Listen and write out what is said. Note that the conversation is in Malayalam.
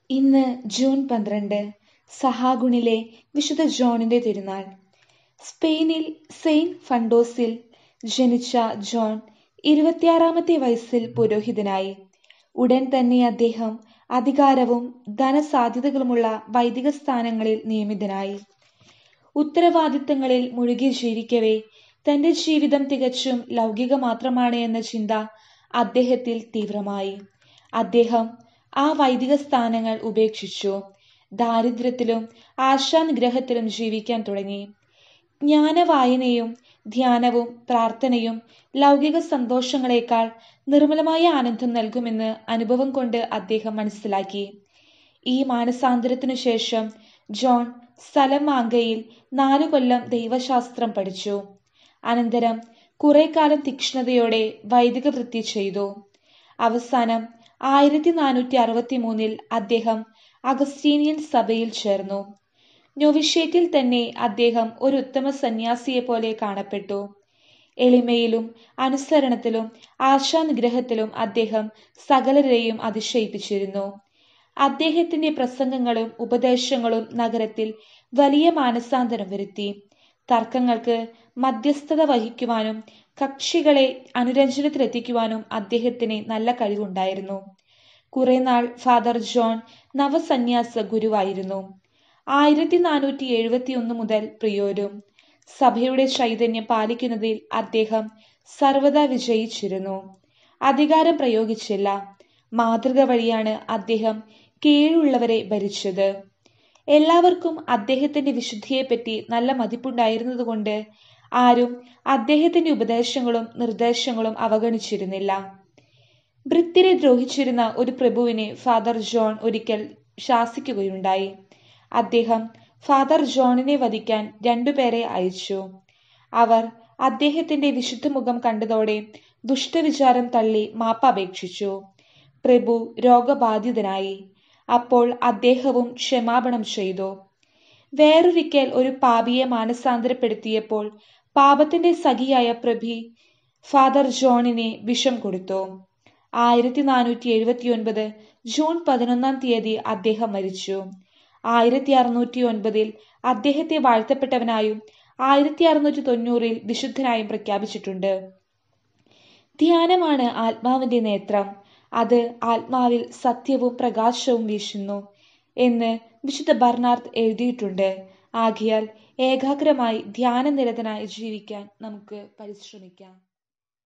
ഇന്ന് ജൂൺ പന്ത്രണ്ട് സഹാഗുണിലെ വിശുദ്ധ ജോണിന്റെ തിരുനാൾ സ്പെയിനിൽ സെയിന്റ് ഫണ്ടോസിൽ ജനിച്ച ജോൺ ഇരുപത്തിയാറാമത്തെ വയസ്സിൽ പുരോഹിതനായി ഉടൻ തന്നെ അദ്ദേഹം അധികാരവും ധനസാധ്യതകളുമുള്ള വൈദിക സ്ഥാനങ്ങളിൽ നിയമിതനായി ഉത്തരവാദിത്തങ്ങളിൽ മുഴുകി ജീവിക്കവേ തന്റെ ജീവിതം തികച്ചും ലൗകിക മാത്രമാണ് എന്ന ചിന്ത അദ്ദേഹത്തിൽ തീവ്രമായി അദ്ദേഹം ആ വൈദിക സ്ഥാനങ്ങൾ ഉപേക്ഷിച്ചു ദാരിദ്ര്യത്തിലും ആശാനിഗ്രഹത്തിലും ജീവിക്കാൻ തുടങ്ങി ജ്ഞാനവായനയും ധ്യാനവും പ്രാർത്ഥനയും ലൗകിക സന്തോഷങ്ങളെക്കാൾ നിർമ്മലമായ ആനന്ദം നൽകുമെന്ന് അനുഭവം കൊണ്ട് അദ്ദേഹം മനസ്സിലാക്കി ഈ മാനസാന്തരത്തിനു ശേഷം ജോൺ സലമാങ്കയിൽ നാലു കൊല്ലം ദൈവശാസ്ത്രം പഠിച്ചു അനന്തരം കുറെ കാലം തീക്ഷ്ണതയോടെ വൈദിക വൃത്തി ചെയ്തു അവസാനം ആയിരത്തി നാനൂറ്റി അറുപത്തി മൂന്നിൽ അദ്ദേഹം അഗസ്റ്റീനിയൻ സഭയിൽ ചേർന്നു നൊവിഷ്യേറ്റിൽ തന്നെ അദ്ദേഹം ഒരു ഉത്തമ സന്യാസിയെ പോലെ കാണപ്പെട്ടു എളിമയിലും അനുസരണത്തിലും ആശാനിഗ്രഹത്തിലും അദ്ദേഹം സകലരെയും അതിശയിപ്പിച്ചിരുന്നു അദ്ദേഹത്തിന്റെ പ്രസംഗങ്ങളും ഉപദേശങ്ങളും നഗരത്തിൽ വലിയ മാനസാന്തരം വരുത്തി തർക്കങ്ങൾക്ക് മധ്യസ്ഥത വഹിക്കുവാനും കക്ഷികളെ അനുരഞ്ജനത്തിലെത്തിക്കുവാനും അദ്ദേഹത്തിന് നല്ല കഴിവുണ്ടായിരുന്നു കുറെ നാൾ ഫാദർ ജോൺ നവസന്യാസ ഗുരുവായിരുന്നു ആയിരത്തി നാനൂറ്റി എഴുപത്തി ഒന്ന് മുതൽ പ്രിയോരും സഭയുടെ ചൈതന്യം പാലിക്കുന്നതിൽ അദ്ദേഹം സർവദാ വിജയിച്ചിരുന്നു അധികാരം പ്രയോഗിച്ചില്ല മാതൃക വഴിയാണ് അദ്ദേഹം കീഴുള്ളവരെ ഭരിച്ചത് എല്ലാവർക്കും അദ്ദേഹത്തിന്റെ വിശുദ്ധിയെപ്പറ്റി നല്ല മതിപ്പുണ്ടായിരുന്നതുകൊണ്ട് ആരും അദ്ദേഹത്തിന്റെ ഉപദേശങ്ങളും നിർദ്ദേശങ്ങളും അവഗണിച്ചിരുന്നില്ല ഭൃത്യരെ ദ്രോഹിച്ചിരുന്ന ഒരു പ്രഭുവിനെ ഫാദർ ജോൺ ഒരിക്കൽ ശാസിക്കുകയുണ്ടായി അദ്ദേഹം ഫാദർ ജോണിനെ വധിക്കാൻ രണ്ടുപേരെ അയച്ചു അവർ അദ്ദേഹത്തിന്റെ വിശുദ്ധ മുഖം കണ്ടതോടെ ദുഷ്ടവിചാരം തള്ളി മാപ്പപേക്ഷിച്ചു പ്രഭു രോഗബാധിതനായി അപ്പോൾ അദ്ദേഹവും ക്ഷമാപണം ചെയ്തു വേറൊരിക്കൽ ഒരു പാപിയെ മാനസാന്തരപ്പെടുത്തിയപ്പോൾ പാപത്തിന്റെ സഖിയായ പ്രഭി ഫാദർ ജോണിനെ വിഷം കൊടുത്തു ആയിരത്തി നാനൂറ്റി എഴുപത്തി ഒൻപത് ജൂൺ പതിനൊന്നാം തീയതി അദ്ദേഹം മരിച്ചു ആയിരത്തി അറുന്നൂറ്റി ഒൻപതിൽ അദ്ദേഹത്തെ വാഴ്ത്തപ്പെട്ടവനായും ആയിരത്തി അറുന്നൂറ്റി തൊണ്ണൂറിൽ വിശുദ്ധനായും പ്രഖ്യാപിച്ചിട്ടുണ്ട് ധ്യാനമാണ് ആത്മാവിന്റെ നേത്രം അത് ആത്മാവിൽ സത്യവും പ്രകാശവും വീശുന്നു എന്ന് വിശുദ്ധ ബർണാർഡ് എഴുതിയിട്ടുണ്ട് ആകിയാൽ ഏകാഗ്രമായി ധ്യാനനിരതനായി ജീവിക്കാൻ നമുക്ക് പരിശ്രമിക്കാം